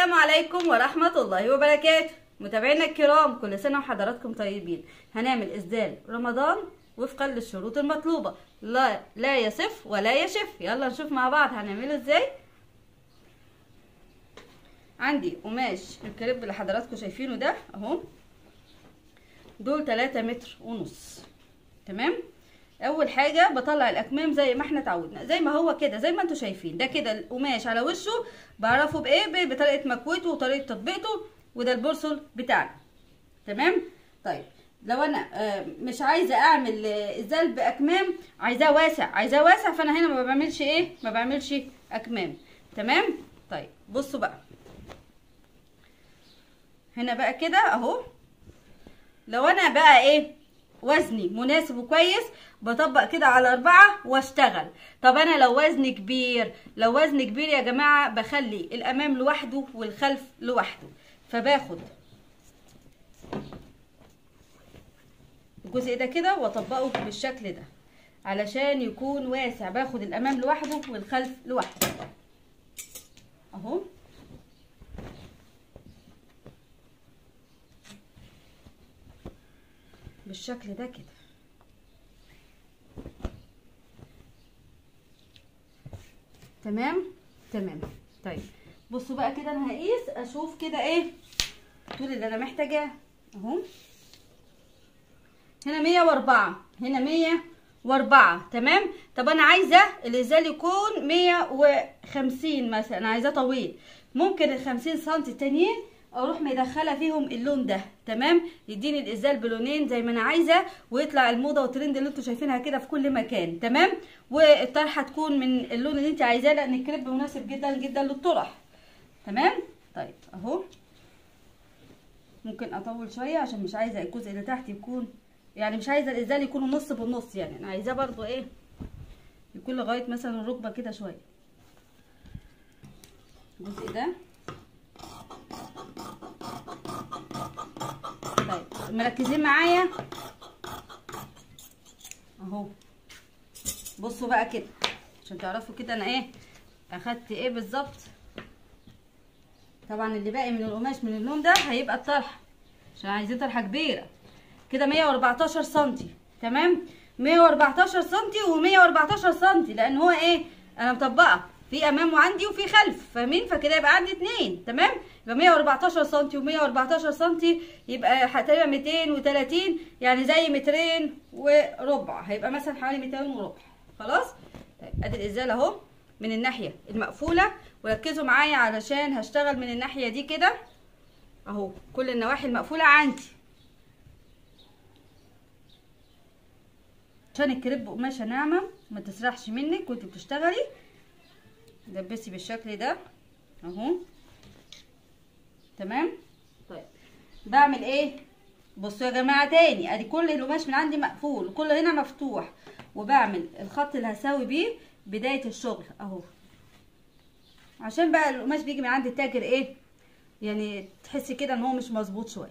عليكم ورحمة الله وبركاته متابعينا الكرام كل سنة وحضراتكم طيبين هنعمل إسدال رمضان وفقا للشروط المطلوبة لا لا يصف ولا يشف يلا نشوف مع بعض هنعمله ازاي عندي قماش الكريب اللي حضراتكم شايفينه ده اهو دول 3 متر ونص تمام اول حاجه بطلع الاكمام زي ما احنا اتعودنا زي ما هو كده زي ما انتم شايفين ده كده القماش على وشه بعرفه بايه بطريقه مكوته وطريقه تطبيقته وده البورصل بتاعنا تمام طيب لو انا آه، مش عايزه اعمل آه، ازال باكمام عايزاه واسع عايزاه واسع فانا هنا ما بعملش ايه ما بعملش اكمام تمام طيب بصوا بقى هنا بقى كده اهو لو انا بقى ايه وزني مناسب وكويس بطبق كده على أربعة واشتغل طب أنا لو وزني كبير لو وزني كبير يا جماعة بخلي الأمام لوحده والخلف لوحده فباخد الجزء ده كده واطبقه بالشكل ده علشان يكون واسع باخد الأمام لوحده والخلف لوحده أهو بالشكل ده كده تمام تمام طيب بصوا بقى كده انا هقيس اشوف كده ايه الطول اللي انا محتاجاه اهو هنا مية واربعة هنا مية واربعة تمام طب انا عايزة الازال يكون مية وخمسين مثلا عايزاه طويل ممكن الخمسين سنتي التانيين اروح مدخله فيهم اللون ده تمام يديني الازال بلونين زي ما انا عايزه ويطلع الموضه والترند اللي انتوا شايفينها كده في كل مكان تمام والطرحه تكون من اللون اللي انت عايزاه لان الكريب مناسب جدا جدا للطرح تمام طيب اهو ممكن اطول شويه عشان مش عايزه الجزء اللي تحت يكون يعني مش عايزه الازال يكون نص بالنص يعني انا عايزاه برضو ايه يكون لغايه مثلا الركبه كده شويه الجزء ده طيب مركزين معايا اهو بصوا بقى كده عشان تعرفوا كده انا ايه اخدت ايه بالظبط طبعا اللي باقي من القماش من اللون ده هيبقى الطرحه عشان عايزين طرحه كبيره كده 114 سنتي تمام 114 سنتي و114 سنتي لان هو ايه انا مطبقه في امام وعندي وفي خلف فاهمين فكده يبقى عندي اتنين تمام يبقى 114 سم و114 سم يبقى هتبقى 230 يعني زي مترين وربع هيبقى مثلا حوالي 200 وربع خلاص طيب ادي الازاله اهو من الناحيه المقفوله وركزوا معايا علشان هشتغل من الناحيه دي كده اهو كل النواحي المقفوله عندي عشان الكريب قماشه ناعمه ما تسرحش منك وانت بتشتغلي دبسي بالشكل ده اهو تمام طيب بعمل ايه بصوا يا جماعه تاني ادي كل القماش من عندي مقفول كل هنا مفتوح وبعمل الخط اللي هساوي بيه بدايه الشغل اهو عشان بقى القماش بيجي من عند التاجر ايه يعني تحسي كده ان هو مش مظبوط شويه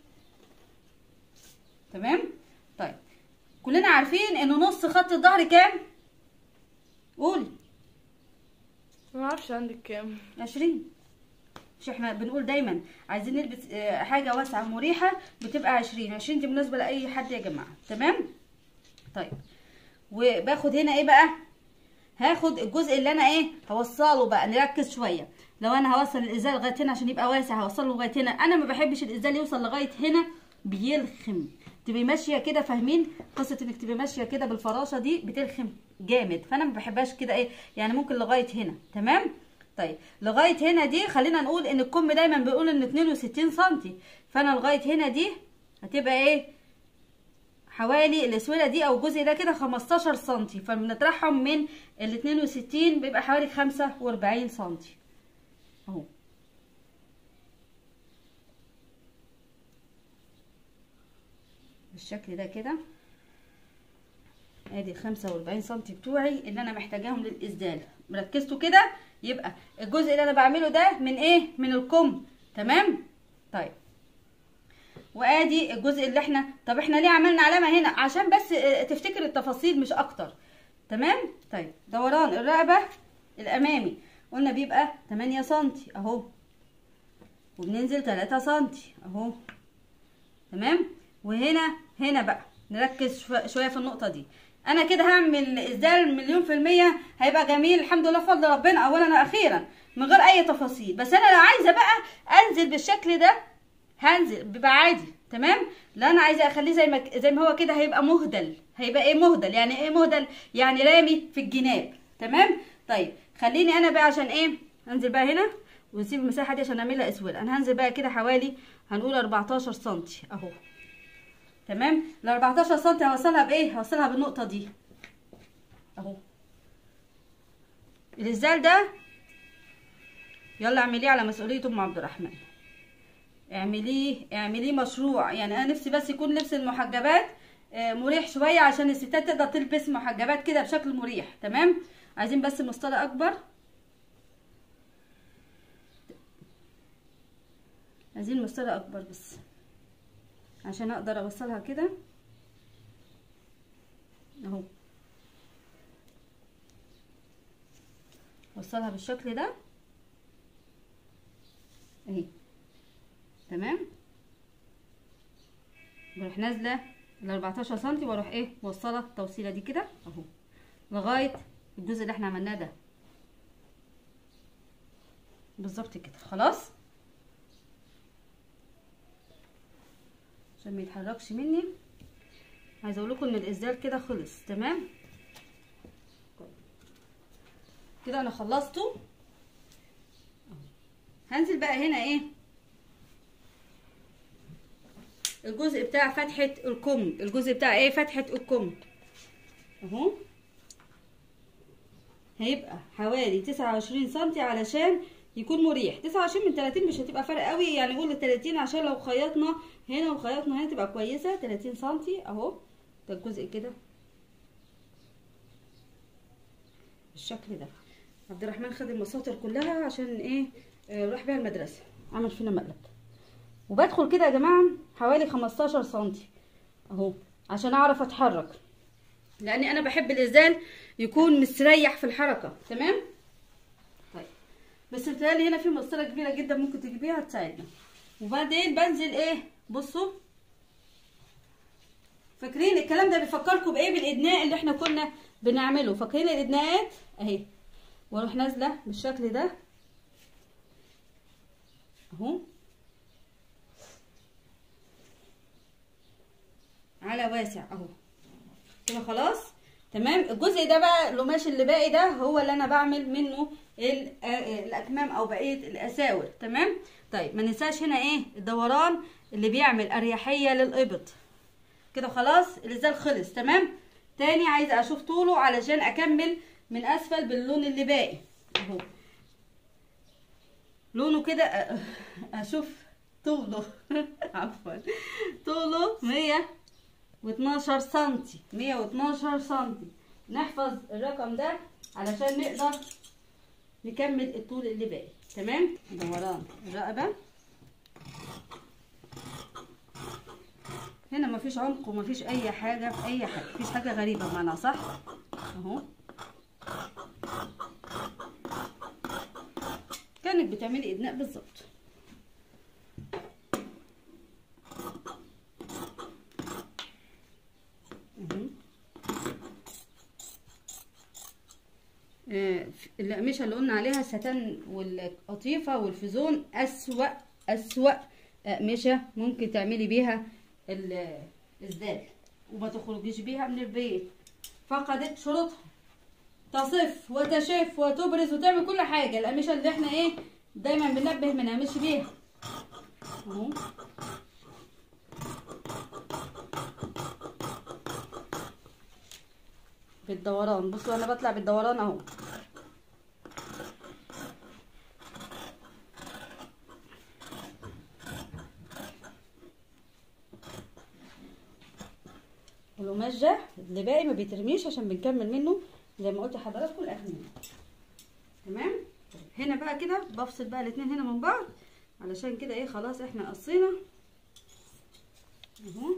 تمام طيب كلنا عارفين انه نص خط الظهر كام قولي ما اعرفش عندك كام عشرين مش احنا بنقول دايما عايزين نلبس آه، حاجة واسعة مريحة بتبقى عشرين عشرين دي مناسبة لأي حد يا جماعة تمام طيب وباخد هنا ايه بقى هاخد الجزء اللي انا ايه هوصله بقى نركز شوية لو انا هوصل الازاز لغاية هنا عشان يبقى واسع هوصله لغاية هنا انا ما بحبش الازاز يوصل لغاية هنا بيلخم تبقي ماشيه كده فاهمين قصه انك تبقي ماشيه كده بالفراشه دي بتلخم جامد فانا ما بحبهاش كده ايه يعني ممكن لغايه هنا تمام طيب لغايه هنا دي خلينا نقول ان الكم دايما بيقول ان 62 سم فانا لغايه هنا دي هتبقى ايه حوالي الاسوره دي او الجزء ده كده 15 سم فبنطرحهم من ال 62 بيبقى حوالي 45 سم اهو بالشكل ده كده ادي 45 سم بتوعي اللي انا محتاجاهم للاسدال مركزتوا كده يبقى الجزء اللي انا بعمله ده من ايه من الكم تمام طيب وادي الجزء اللي احنا طب احنا ليه عملنا علامه هنا عشان بس اه، تفتكر التفاصيل مش اكتر تمام طيب دوران الرقبه الامامي قلنا بيبقى 8 سم اهو وبننزل 3 سنتي اهو تمام وهنا هنا بقى نركز شو- شويه في النقطه دي انا كده هعمل اسدال مليون في المية هيبقى جميل الحمد لله بفضل ربنا اولا واخيرا من غير اي تفاصيل بس انا لو عايزه بقى انزل بالشكل ده هنزل بيبقى عادي تمام لا انا عايزه اخليه زي ما زي ما هو كده هيبقى مهدل هيبقى ايه مهدل يعني ايه مهدل يعني رامي في الجناب تمام طيب خليني انا بقى عشان ايه انزل بقى هنا ونسيب المساحه دي عشان اعملها اسود انا هنزل بقى كده حوالي هنقول 14 سنتي اهو تمام ال 14 سنتي هوصلها بايه هوصلها بالنقطه دي اهو الازدال ده يلا اعمليه على مسؤوليه ام عبد الرحمن اعمليه اعمليه مشروع يعني انا نفسي بس يكون لبس المحجبات آه، مريح شويه عشان الستات تقدر تلبس محجبات كده بشكل مريح تمام عايزين بس مسطره اكبر عايزين مسطره اكبر بس عشان اقدر اوصلها كده اهو اوصلها بالشكل ده اهي تمام بروح نازله ال 14 سم واروح ايه موصله التوصيله دي كده اهو لغايه الجزء اللي احنا عملناه ده بالظبط كده خلاص عشان ما يتحركش مني عايزه اقول لكم ان الازدال كده خلص تمام كده انا خلصته أهو. هنزل بقى هنا ايه الجزء بتاع فتحة الكم الجزء بتاع ايه فتحة الكم اهو هيبقى حوالي تسعة وعشرين سنتي علشان يكون مريح تسعة وعشرين من تلاتين مش هتبقى فرق قوي يعني قول تلاتين عشان لو خيطنا هنا وخيطنا هنا تبقى كويسة تلاتين سنتي اهو ده الجزء كده بالشكل ده عبد الرحمن خد المساطر كلها عشان ايه آه، راح بيها المدرسة عمل فينا مقلب وبدخل كده يا جماعه حوالي 15 سنتي اهو عشان اعرف اتحرك لاني انا بحب الازال يكون مستريح في الحركه تمام طيب بس بتهيألي هنا في مسطره كبيره جدا ممكن تجيبيها تساعدنا وبعدين بنزل ايه بصوا فاكرين الكلام ده بيفكركم بايه بالادناء اللي احنا كنا بنعمله فاكرين الادناءات اهي واروح نازله بالشكل ده اهو على واسع اهو كده خلاص تمام الجزء ده بقى القماش اللي باقي ده هو اللي انا بعمل منه ال- آه، الاكمام او بقيه الاساور تمام طيب ما ننساش هنا ايه الدوران اللي بيعمل اريحيه للابط كده خلاص الازال خلص تمام تاني عايزه اشوف طوله علشان اكمل من اسفل باللون اللي باقي اهو لونه كده آه، اشوف طوله عفوا طوله 112 سنتي 112 سنتي نحفظ الرقم ده علشان نقدر نكمل الطول اللي باقي تمام دوران الرقبه هنا مفيش عمق ومفيش اي حاجه في اي حاجه مفيش حاجه غريبه بمعنى صح اهو كانك بتعملي ادناء بالظبط اهو. آه، الأقمشة اللي قلنا عليها الستان والقطيفة والفيزون أسوأ أسوأ أقمشة ممكن تعملي بيها ال- الزال وما تخرجيش بيها من البيت فقدت شروطها تصف وتشف وتبرز وتعمل كل حاجة الأقمشة اللي احنا ايه دايما بننبه ما نعملش بيها اهو بالدوران بصوا انا بطلع بالدوران اهو القماش ده اللي باقي ما بيترميش عشان بنكمل منه زي ما قلت لحضراتكم الاكمام تمام هنا بقى كده بفصل بقى الاتنين هنا من بعض علشان كده ايه خلاص احنا قصينا اهو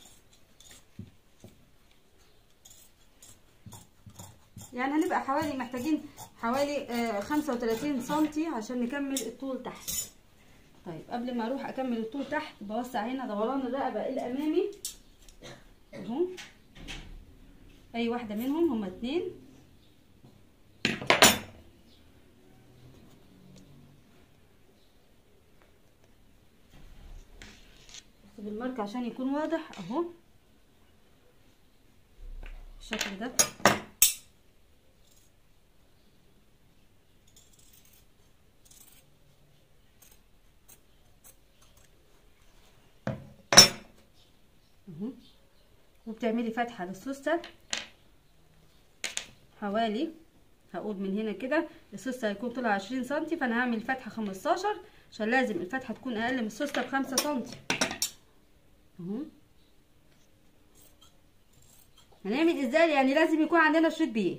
يعني هنبقى حوالي محتاجين حوالي آه 35 سنتي عشان نكمل الطول تحت طيب قبل ما اروح اكمل الطول تحت بوسع هنا دوران الرقبه الامامي اهو اي واحده منهم هما اتنين بس بالماركة عشان يكون واضح اهو بالشكل ده اهو وبتعملي فتحة للسوستة حوالي هقول من هنا كده السوستة هيكون طولها عشرين سنتي فانا هعمل فتحة خمستاشر عشان لازم الفتحة تكون اقل من السوستة بخمسة سنتي اهو هنعمل ازاي يعني لازم يكون عندنا شريط بيه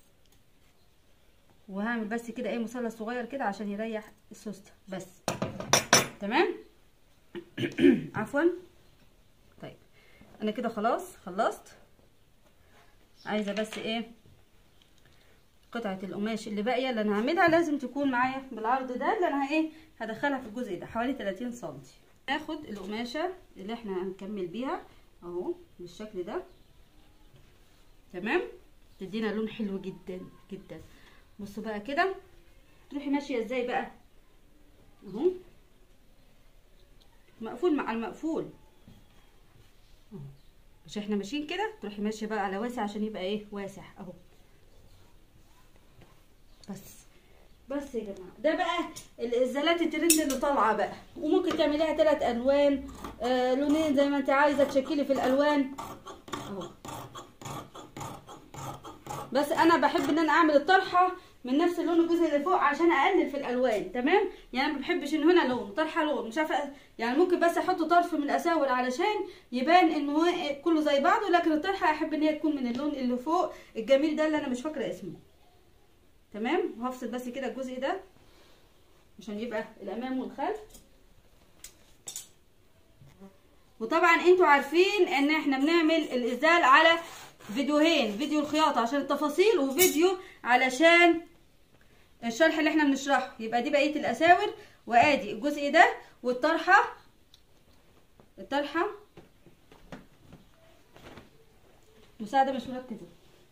وهعمل بس كده ايه مثلث صغير كده عشان يريح السوستة بس تمام عفوا طيب انا كده خلاص خلصت عايزه بس ايه قطعه القماش اللي باقيه اللي انا هعملها لازم تكون معايا بالعرض ده اللي انا ايه هدخلها في الجزء ده حوالي 30 سم ناخد القماشه اللي احنا هنكمل بيها اهو بالشكل ده تمام تدينا لون حلو جدا جدا بصوا بقى كده تروحي ماشيه ازاي بقى اهو مقفول مع المقفول اهو مش احنا ماشيين كده تروحي ماشيه بقى على واسع عشان يبقى ايه واسع اهو بس بس يا جماعه ده بقى الازالات الترند اللي طالعه بقى وممكن تعمليها ثلاث الوان آه لونين زي ما انت عايزه تشكلي في الالوان اهو بس انا بحب ان انا اعمل الطرحه من نفس اللون الجزء اللي فوق عشان اقلل في الالوان تمام يعني ما بحبش ان هنا لون طرحه لون مش عارفه يعني ممكن بس احط طرف من الاساور علشان يبان ان هو كله زي بعضه لكن الطرحه احب ان هي تكون من اللون اللي فوق الجميل ده اللي انا مش فاكره اسمه تمام وهفصل بس كده الجزء ده عشان يبقى الامام والخلف وطبعا انتوا عارفين ان احنا بنعمل الازال على فيديوهين فيديو الخياطه عشان التفاصيل وفيديو علشان الشرح اللي احنا بنشرحه يبقى دي بقيه الاساور وادي الجزء ده والطرحه الطرحه مساعده مش مركزه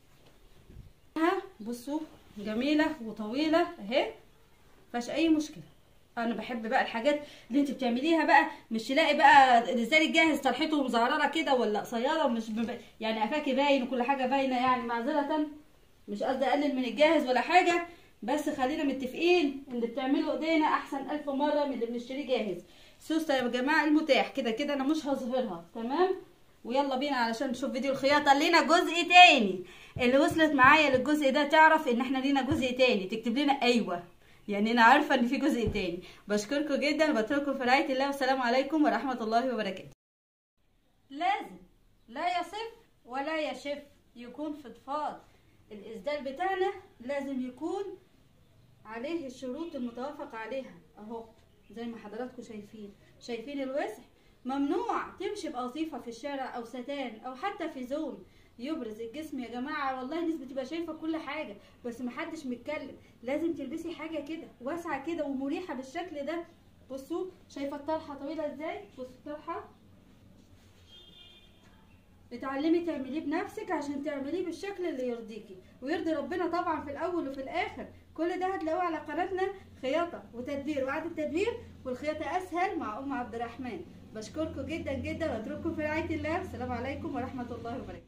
بصوا جميله وطويله اهي مفيهاش اي مشكله انا بحب بقى الحاجات اللي انت بتعمليها بقى مش تلاقي بقى الازاي الجاهز طرحته مزعرره كده ولا قصيره ومش بب... يعني قفاكي باين وكل حاجه باينه يعني معذره مش قصدي اقلل من الجاهز ولا حاجه بس خلينا متفقين ان اللي بتعمله ايدينا احسن الف مره من اللي بنشتريه جاهز سوسته يا جماعه المتاح كده كده انا مش هظهرها تمام ويلا بينا علشان نشوف فيديو الخياطه لينا جزء تاني اللي وصلت معايا للجزء ده تعرف ان احنا لينا جزء تاني تكتب لنا ايوه يعني انا عارفه ان في جزء تاني بشكركم جدا وبترككم في رعايه الله والسلام عليكم ورحمه الله وبركاته لازم لا يصف ولا يشف يكون فضفاض الاسدال بتاعنا لازم يكون عليه الشروط المتوافق عليها اهو زي ما حضراتكم شايفين شايفين الوسع ممنوع تمشي بقطيفة في الشارع او ستان او حتى في زون يبرز الجسم يا جماعة والله الناس بتبقى شايفة كل حاجة بس محدش متكلم لازم تلبسي حاجة كده واسعة كده ومريحة بالشكل ده بصوا شايفة الطرحة طويلة ازاي بصوا الطرحة اتعلمي تعمليه بنفسك عشان تعمليه بالشكل اللي يرضيكي ويرضي ربنا طبعا في الاول وفي الاخر كل ده هتلاقوه على قناتنا خياطة وتدبير وعد التدبير والخياطة اسهل مع ام عبد الرحمن بشكركم جدا جدا واترككم في رعاية الله السلام عليكم ورحمة الله وبركاته